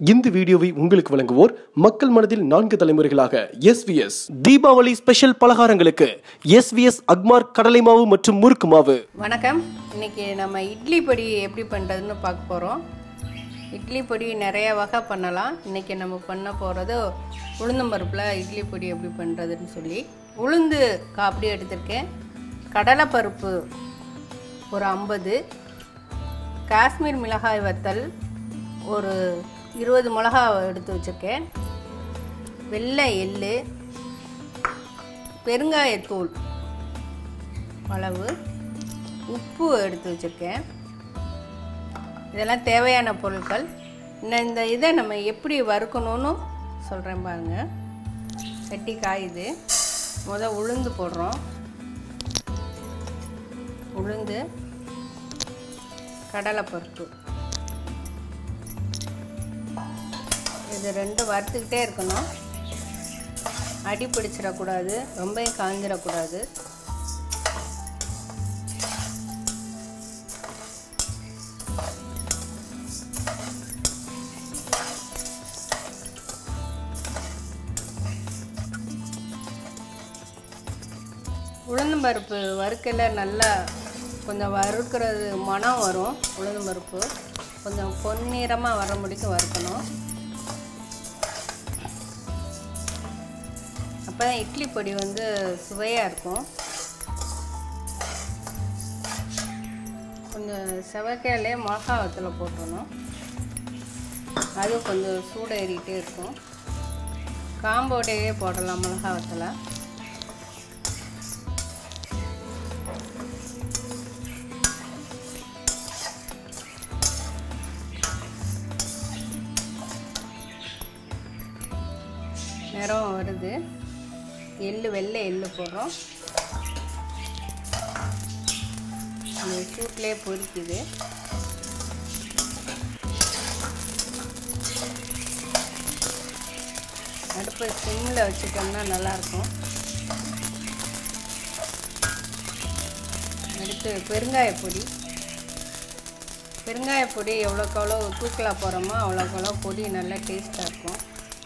இந்த வீடியோவை உங்களுக்கு வழங்குவோர் மக்கள் மனதில் நான்கு தலைமுறைகளாக எஸ்விஎஸ் தீபாவளி ஸ்பெஷல் பலகாரங்களுக்கு எஸ்விஎஸ் அக்மார் கடலை மாவு மற்றும் முறுக்கு மாவு வணக்கம் இன்னைக்கு நம்ம இட்லி பொடி எப்படி பண்ணுறதுன்னு பார்க்க போகிறோம் இட்லி பொடி நிறைய வகை பண்ணலாம் இன்னைக்கு நம்ம பண்ண போகிறது உளுந்தம்பருப்பில் இட்லி பொடி எப்படி பண்ணுறதுன்னு சொல்லி உளுந்து காப்படி எடுத்திருக்கேன் கடலைப்பருப்பு ஒரு ஐம்பது காஷ்மீர் மிளகாய் வத்தல் ஒரு இருபது மிளகா எடுத்து வச்சுருக்கேன் வெள்ளை எள்ளு பெருங்காயத்தூள் அளவு உப்பு எடுத்து வச்சுருக்கேன் இதெல்லாம் தேவையான பொருட்கள் இன்னும் இந்த இதை நம்ம எப்படி வறுக்கணும்னு சொல்கிறேன் பாருங்க கட்டி காயுது முத உளுந்து போடுறோம் உளுந்து கடலைப்பருப்பு இது ரெண்டும் வறுத்துக்கிட்டே இருக்கணும் அடி பிடிச்சிடக்கூடாது ரொம்ப காஞ்சிடக்கூடாது உளுந்தம்பருப்பு வறுக்கல நல்லா கொஞ்சம் வறுக்கிறது மனம் வரும் உளுந்தம்பருப்பு கொஞ்சம் பொன்னிறமாக வர முடிக்கும் வறுக்கணும் அப்போ தான் இட்லி பொடி வந்து சுவையாக இருக்கும் கொஞ்சம் செவக்கையிலே மிளகா வத்தலை போட்டுடணும் அது கொஞ்சம் சூடு ஏறிக்கிட்டே இருக்கும் காம்போடையே போடலாம் மிளகா வத்தலை நிறம் வருது எள்ளு வெள்ளை எள்ளு போடுறோம் அந்த சூட்லேயே பொரிக்குது அடுப்பு சிம்மில் வச்சுட்டோம்னா நல்லாயிருக்கும் அடுத்து பெருங்காயப்பொடி பெருங்காயப்பொடி எவ்வளோக்கு எவ்வளோ தூக்கலாக போகிறோமோ அவ்வளோக்கு எவ்வளோ பொடி நல்லா டேஸ்ட்டாக இருக்கும்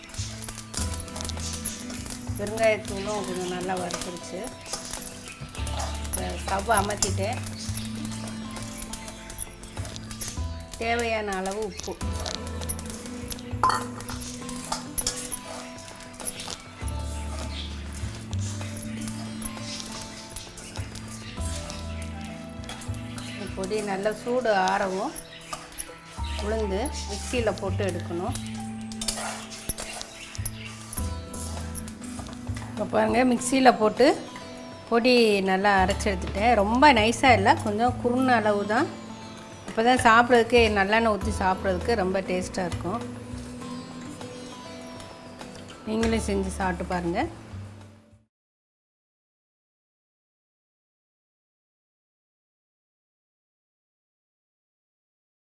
பெருங்காயத்தூளும் கொஞ்சம் நல்லா வறுத்துருச்சு ஸ்டவ் அமர்த்திட்டேன் தேவையான அளவு உப்பு பொடி நல்லா சூடு ஆறவும் உளுந்து மிக்சியில் போட்டு எடுக்கணும் இப்போ பாருங்கள் மிக்சியில் போட்டு பொடி நல்லா அரைச்சி எடுத்துட்டேன் ரொம்ப நைஸாக இல்லை கொஞ்சம் குறுன அளவு தான் அப்போ தான் சாப்பிட்றதுக்கு நல்லெண்ணெய் ஊற்றி சாப்பிட்றதுக்கு ரொம்ப டேஸ்ட்டாக இருக்கும் நீங்களும் செஞ்சு சாப்பிட்டு பாருங்கள்